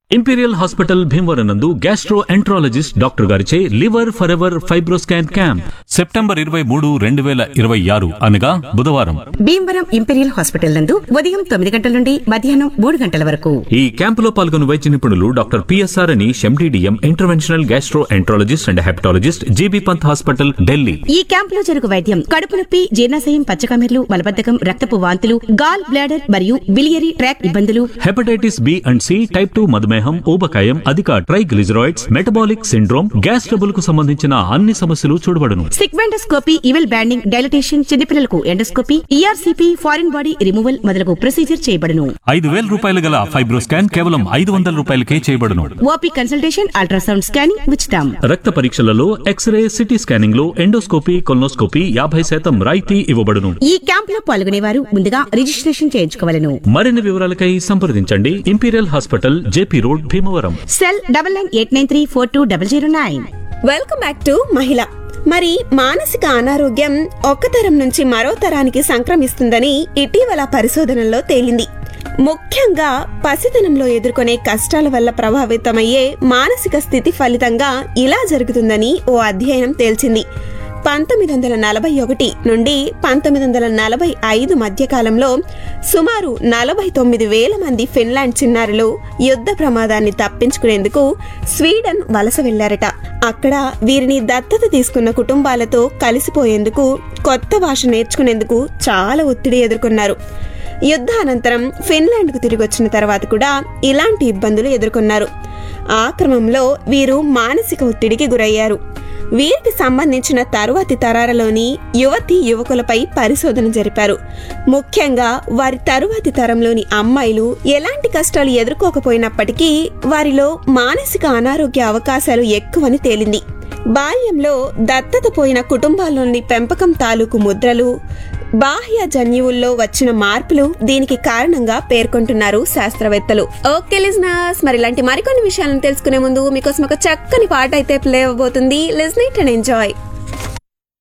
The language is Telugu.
ఇంపీరియల్ హాస్పిటల్ భీమవరం నందు గ్యాస్ట్రో ఎంట్రాలజిస్ట్ డాక్టర్ గారిచే liver forever fibroscan camp September ఇరవై మూడు రెండు వేల ఇరవై ఆరు అనగా బుధవారం భీమవరం ఇంపీరియల్ హాస్పిటల్ నందు ఉదయం తొమ్మిది గంటల నుండి మధ్యాహ్నం మూడు గంటల వరకు ఈ క్యాంపులో పాల్గొన్న వైద్య నిపుణులు డాక్టర్ పిఎస్ఆర్ అని MD DM interventional gastroenterologist and hepatologist GB Pant hospital Delhi ఈ క్యాంపులో జరుగు వైద్యం కడుపు నొప్పి జీర్ణాశయం పచ్చకమెర్లు మలబద్ధకం రక్తపు వాంతులు గాల్ బ్లాడర్ మరియు బిలియరీ ట్రాక్ ఇబ్బందులు hepatitis B and C type two మధుమేహం ఊబకాయం అధిక triglycerides metabolic syndrome gas trouble కు సంబంధించిన అన్ని సమస్యలు చూడబడును సిగ్మెండోస్కోపీ ఇవెల్ బ్యాండింగ్ డైలటేషన్ చిన్నపిల్లలకు endoscopy ERCP foreign body removal మొదలగు ప్రొసీజర్ చేయబడును ఐదు వేల రూపాయలు గల ఫైబ్రోస్కాన్ కేవలం ఐదు వందల రూపాయలకే చేయబడును ఓపీ కన్సల్టేషన్ అల్ట్రాసౌండ్ స్కానింగ్ ఉచితం రక్త పరీక్షలలో ఎక్స్రే సిటీ స్కానింగ్ లో ఎండోస్కోపీ కొల్నోస్కోపీ యాభై శాతం రాయితీ ఇవ్వబడును ఈ క్యాంపులో పాల్గొనేవారు ముందుగా రిజిస్ట్రేషన్ చేయించుకోవాలను మరిన్ని వివరాలకై సంప్రదించండి Imperial hospital JP road Bhimavaram cell double nine eight nine three four two double zero nine welcome back to మహిళ మరి మానసిక అనారోగ్యం ఒక్క తరం నుంచి మరో తరానికి సంక్రమిస్తుందని ఇటీవల పరిశోధనల్లో తేలింది ముఖ్యంగా పసితనంలో ఎదుర్కొనే కష్టాల వల్ల ప్రభావితమయ్యే మానసిక స్థితి ఫలితంగా ఇలా జరుగుతుందని ఓ అధ్యయనం తేల్చింది పంతొమ్మిది వందల నలభై ఒకటి నుండి పంతొమ్మిది వందల నలభై ఐదు మధ్య కాలంలో సుమారు నలభై తొమ్మిది వేల మంది ఫిన్లాండ్ చిన్నారులు యుద్ధ ప్రమాదాన్ని తప్పించుకునేందుకు స్వీడన్ వలస వెళ్లారట అక్కడ వీరిని దత్తత తీసుకున్న కుటుంబాలతో కలిసిపోయేందుకు కొత్త భాష నేర్చుకునేందుకు చాలా ఒత్తిడి ఎదుర్కొన్నారు యుద్ధ అనంతరం ఫిన్లాండ్కు తిరిగి వచ్చిన తర్వాత కూడా ఇలాంటి ఇబ్బందులు ఎదుర్కొన్నారు ఆ క్రమంలో వీరు మానసిక ఒత్తిడికి గురయ్యారు వీరికి సంబంధించిన తరువాతి తరాలలోని యువతి యువకులపై పరిశోధన జరిపారు ముఖ్యంగా వారి తరువాతి తరంలోని అమ్మాయిలు ఎలాంటి కష్టాలు ఎదుర్కోకపోయినప్పటికీ వారిలో మానసిక అనారోగ్య అవకాశాలు ఎక్కువని తేలింది బాల్యంలో దత్తత పోయిన కుటుంబాల్లోని పెంపకం తాలూకు ముద్రలు బాహ్య జన్యువుల్లో వచ్చిన మార్పులు దీనికి కారణంగా పేర్కొంటున్నారు శాస్త్రవేత్తలు ఓకే లిజనర్స్ మరి ఇలాంటి మరికొన్ని విషయాలను తెలుసుకునే ముందు మీకోసం ఒక చక్కని పాట అయితే ప్లే అవబోతుంది లిజన్ ఇట్ అండ్ ఎంజాయ్